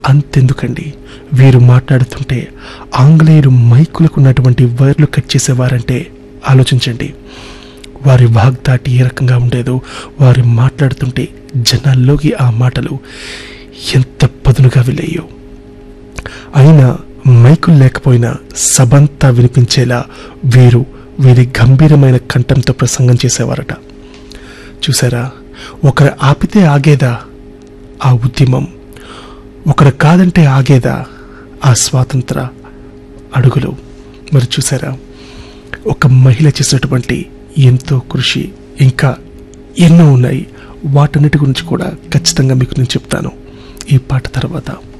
అంతెందుకండి వీరు మాట్లాడుతుంటే ఆంగ్లేయులు మైకులకు ఉన్నటువంటి వైర్లు కట్ చేసేవారంటే ఆలోచించండి వారి వాగ్దాటి ఏ రకంగా ఉండేదో వారు మాట్లాడుతుంటే జనాల్లోకి ఆ మాటలు ఎంత పదునుగా వెళ్ళాయో అయినా మైకులు లేకపోయినా సభంతా వినిపించేలా వీరు వీరి గంభీరమైన కంఠంతో ప్రసంగం చేసేవారట చూసారా ఒకరు ఆపితే ఆగేదా ఆ ఉద్యమం ఒకరు కాదంటే ఆగేదా ఆ స్వాతంత్ర అడుగులు మరి చూసారా ఒక మహిళ చేసినటువంటి ఎంతో కృషి ఇంకా ఎన్నో ఉన్నాయి వాటన్నిటి గురించి కూడా ఖచ్చితంగా మీకు నేను చెప్తాను ఈ పాట తర్వాత